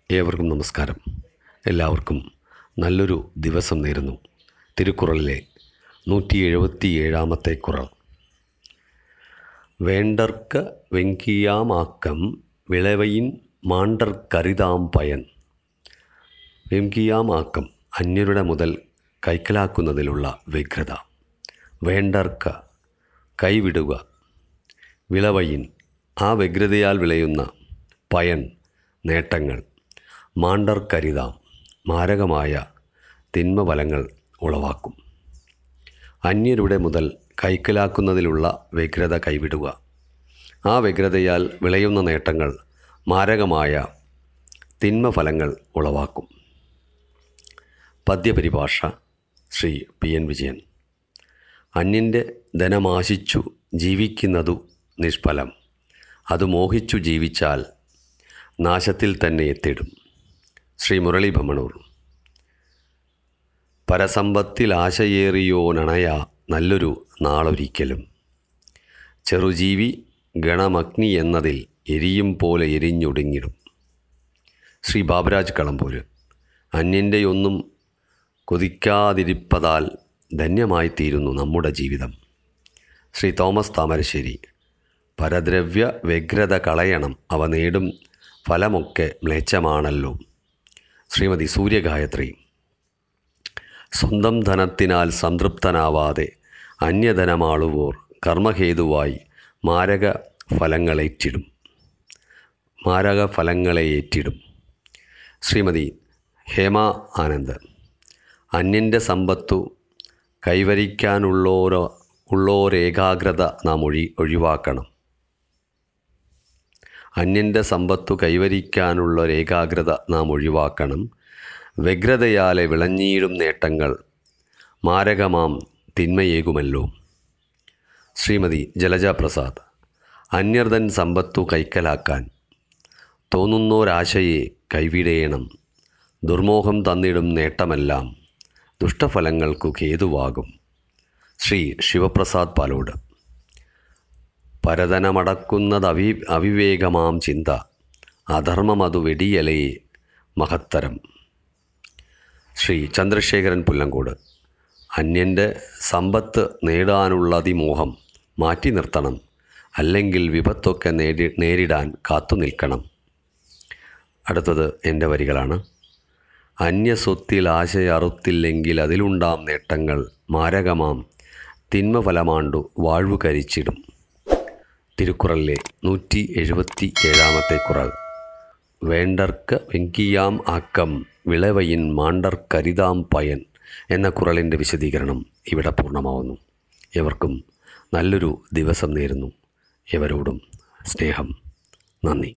ഏവർക്കും നമസ്കാരം എല്ലാവർക്കും നല്ലൊരു ദിവസം നേരുന്നു തിരുക്കുറളിലെ നൂറ്റി എഴുപത്തി ഏഴാമത്തെ കുറൾ വേണ്ടർക്ക് വെങ്കിയാമാക്കം വിളവയിൻ മാണ്ടർക്കരിതാം പയൻ വെങ്കിയാമാക്കം അന്യരുടെ മുതൽ കൈക്കലാക്കുന്നതിലുള്ള വ്യഗ്രത വേണ്ടർക്ക് കൈവിടുക വിളവയിൻ ആ വ്യഗ്രതയാൽ വിളയുന്ന പയൻ നേട്ടങ്ങൾ മാണ്ടർക്കരിതാം മാരകമായ തിന്മഫലങ്ങൾ ഉളവാക്കും അന്യരുടെ മുതൽ കൈക്കലാക്കുന്നതിലുള്ള വ്യഗ്രത കൈവിടുക ആ വ്യഗ്രതയാൽ വിളയുന്ന നേട്ടങ്ങൾ മാരകമായ തിന്മഫലങ്ങൾ ഉളവാക്കും പദ്യപരിഭാഷ ശ്രീ പി എൻ വിജയൻ അന്യൻ്റെ ധനമാശിച്ചു ജീവിക്കുന്നതു നിഷ്ഫലം അത് മോഹിച്ചു ജീവിച്ചാൽ നാശത്തിൽ തന്നെ എത്തിടും ശ്രീ മുരളി ഭമണൂർ പരസമ്പത്തിൽ ആശയേറിയോനണയ നല്ലൊരു നാളൊരിക്കലും ചെറുജീവി ഗണമഗ്നി എന്നതിൽ എരിയും പോലെ എരിഞ്ഞൊടുങ്ങിടും ശ്രീ ബാബുരാജ് കളമ്പൂര് അന്യൻ്റെയൊന്നും കൊതിക്കാതിരിപ്പതാൽ ധന്യമായിത്തീരുന്നു നമ്മുടെ ജീവിതം ശ്രീ തോമസ് താമരശ്ശേരി പരദ്രവ്യ വ്യഗ്രത കളയണം അവ നേടും ഫലമൊക്കെ മ്ലേച്ഛമാണല്ലോ ശ്രീമതി സൂര്യഗായത്രി സ്വന്തം ധനത്തിനാൽ സംതൃപ്തനാവാതെ അന്യധനമാളുവോർ കർമ്മഹേതുവായി മാരക ഫലങ്ങളേറ്റിടും മാരക ഫലങ്ങളെ ഏറ്റിടും ശ്രീമതി ഹേമ ആനന്ദ് അന്യൻ്റെ സമ്പത്തു കൈവരിക്കാനുള്ളോരോ ഉള്ളോരേകാഗ്രത നാം ഒഴി ഒഴിവാക്കണം അന്യൻ്റെ സമ്പത്തു കൈവരിക്കാനുള്ള ഏകാഗ്രത നാം ഒഴിവാക്കണം വ്യഗ്രതയാലെ വിളഞ്ഞീടും നേട്ടങ്ങൾ മാരകമാം തിന്മയേകുമല്ലോ ശ്രീമതി ജലജ പ്രസാദ് അന്യർതൻ സമ്പത്തു കൈക്കലാക്കാൻ തോന്നുന്നോരാശയെ കൈവിടേണം ദുർമോഹം തന്നിടും നേട്ടമെല്ലാം ദുഷ്ടഫലങ്ങൾക്കു ഹേതുവാകും ശ്രീ ശിവപ്രസാദ് പാലോട് പരതനമടക്കുന്നത് അവി അവിവേകമാം ചിന്ത അധർമ്മമതു വെടിയലേ മഹത്തരം ശ്രീ ചന്ദ്രശേഖരൻ പുല്ലങ്കോട് അന്യൻ്റെ സമ്പത്ത് നേടാനുള്ള അതിമോഹം മാറ്റി നിർത്തണം അല്ലെങ്കിൽ വിപത്തൊക്കെ നേടി നേരിടാൻ കാത്തു നിൽക്കണം അടുത്തത് എൻ്റെ വരികളാണ് അന്യസ്വത്തിൽ ആശയറുത്തില്ലെങ്കിൽ അതിലുണ്ടാം നേട്ടങ്ങൾ മാരകമാം തിന്മഫലമാണ്ടു വാഴ്വു കരിച്ചിടും തിരുക്കുറളിലെ നൂറ്റി എഴുപത്തി ഏഴാമത്തെ കുറൾ വേണ്ടർക്ക് വെങ്കിയാം ആക്കം വിളവയിൻ മാണ്ടർക്കരിതാം പയൻ എന്ന കുറളിൻ്റെ വിശദീകരണം ഇവിടെ പൂർണ്ണമാവുന്നു എവർക്കും നല്ലൊരു ദിവസം നേരുന്നു എവരോടും സ്നേഹം നന്ദി